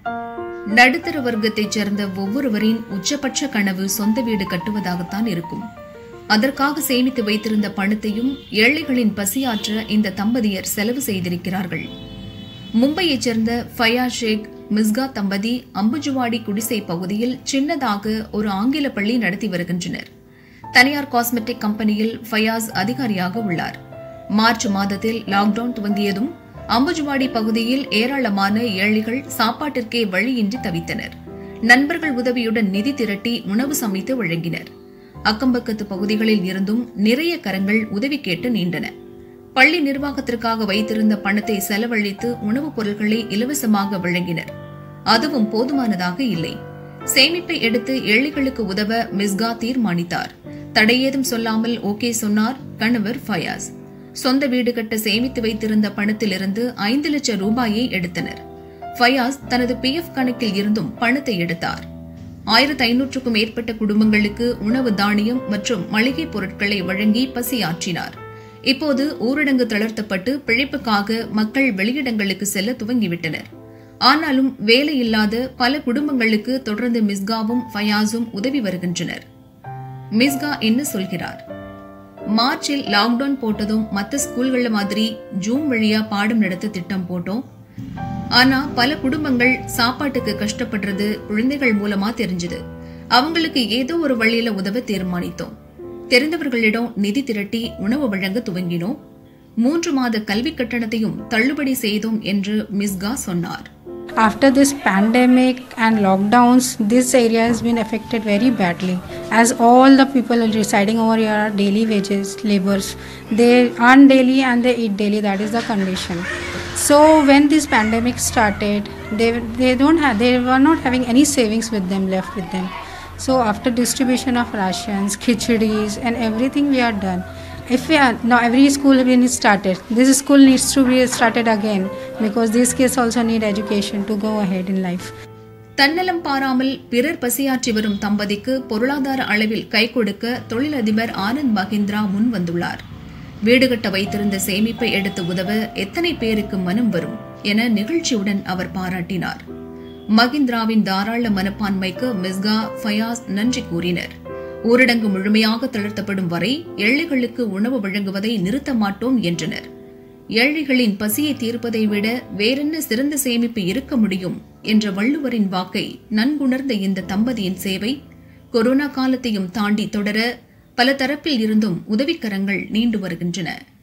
நடுத்தர வர்க்கத்தைச் சேர்ந்த ஒவ்வொருவரின் உச்சபட்ச கனவு சொந்த வீடு கட்டுவதாகத்தான் இருக்கும் அதற்காக சேமித்து வைத்திருந்த பணத்தையும் ஏழைகளின் பசியாற்ற இந்த தம்பதியர் செலவு செய்திருக்கிறார்கள் மும்பையைச் சேர்ந்த ஃபயா ஷேக் மிஸ்கா தம்பதி அம்புஜுவாடி குடிசை பகுதியில் சின்னதாக ஒரு ஆங்கில பள்ளி நடத்தி வருகின்றனர் தனியார் காஸ்மெட்டிக் கம்பெனியில் ஃபயாஸ் அதிகாரியாக உள்ளார் மார்ச் மாதத்தில் லாக்டவுன் துவங்கியதும் அம்புஜுவாடி பகுதியில் ஏராளமான ஏழைகள் சாப்பாட்டிற்கே வழியின்றி தவித்தனர் நண்பர்கள் உதவியுடன் நிதி திரட்டி உணவு சமைத்து வழங்கினர் அக்கம்பக்கத்து பகுதிகளில் இருந்தும் நிறைய கரங்கள் உதவி கேட்டு நீண்டன பள்ளி நிர்வாகத்திற்காக வைத்திருந்த பணத்தை செலவழித்து உணவுப் பொருட்களை இலவசமாக வழங்கினர் அதுவும் போதுமானதாக இல்லை சேமிப்பை எடுத்து ஏழைகளுக்கு உதவ மிஸ்கா தீர்மானித்தார் தடையேதும் சொல்லாமல் ஓகே சொன்னார் கணவர் ஃபயாஸ் சொந்த வீடு கட்ட சேமித்து வைத்திருந்த பணத்திலிருந்து ஐந்து லட்சம் ரூபாயை எடுத்தனர் ஃபயாஸ் தனது பிஎஃப் கணக்கில் இருந்தும் பணத்தை எடுத்தார் ஆயிரத்து ஐநூற்றுக்கும் மேற்பட்ட குடும்பங்களுக்கு உணவு தானியம் மற்றும் மளிகை பொருட்களை வழங்கி பசியாற்றினார் இப்போது ஊரடங்கு தளர்த்தப்பட்டு பிழைப்புக்காக மக்கள் வெளியிடங்களுக்கு செல்ல துவங்கிவிட்டனர் ஆனாலும் வேலையில்லாத பல குடும்பங்களுக்கு தொடர்ந்து மிஸ்காவும் ஃபயாஸும் உதவி வருகின்றனர் மிஸ்கா என்ன சொல்கிறார் மார்ச்சில் லாக்டவுன் போட்டதும் மத்த ஸ்கூல்கள மாதிரி ஜூம் வழியா பாடம் நடத்த திட்டம் போட்டோம் ஆனா பல குடும்பங்கள் சாப்பாட்டுக்கு கஷ்டப்படுறது குழந்தைகள் மூலமா தெரிஞ்சது அவங்களுக்கு ஏதோ ஒரு வழியில உதவ தீர்மானித்தோம் தெரிந்தவர்களிடம் நிதி திரட்டி உணவு வழங்க துவங்கினோம் மூன்று மாத கல்வி கட்டணத்தையும் தள்ளுபடி செய்தோம் என்று மிஸ்கா சொன்னார் After this pandemic and lockdowns, this area has been affected very badly as all the people residing over here are daily wages laborers. They earn daily and they eat daily, that is the condition. So when this pandemic started, they, they don't have they were not having any savings with them left with them. So after distribution of rations, khichidis and everything we are done. If we are now every school when it started, this school needs to be started again because these kids also need education to go ahead in life. தன்னலம் பாராமல் பிறர் பசியாற்றி வரும் தம்பதிக்கு பொருளாதார அளவில் கை கொடுக்க தொழிலதிபர் ஆனந்த் மஹிந்திரா முன் வந்துள்ளார் வீடு கட்ட வைத்திருந்த சேமிப்பை எடுத்து உதவ எத்தனை பேருக்கு மனம் வரும் என நிகழ்ச்சியுடன் அவர் பாராட்டினார் மஹிந்திராவின் தாராள மனப்பான்மைக்கு மிஸ்கா ஃபயாஸ் நன்றி கூறினர் ஊரடங்கு முழுமையாக தளர்த்தப்படும் வரை ஏழைகளுக்கு உணவு வழங்குவதை நிறுத்த மாட்டோம் என்றனர் ஏழைகளின் பசியை தீர்ப்பதை விட வேறென்ன சிறந்த சேமிப்பு இருக்க முடியும் என்ற வள்ளுவரின் வாக்கை நன்குணர்ந்த இந்த தம்பதியின் சேவை கொரோனா காலத்தையும் தாண்டி தொடர பல தரப்பில் இருந்தும் உதவிக்கரங்கள் நீண்டு வருகின்றன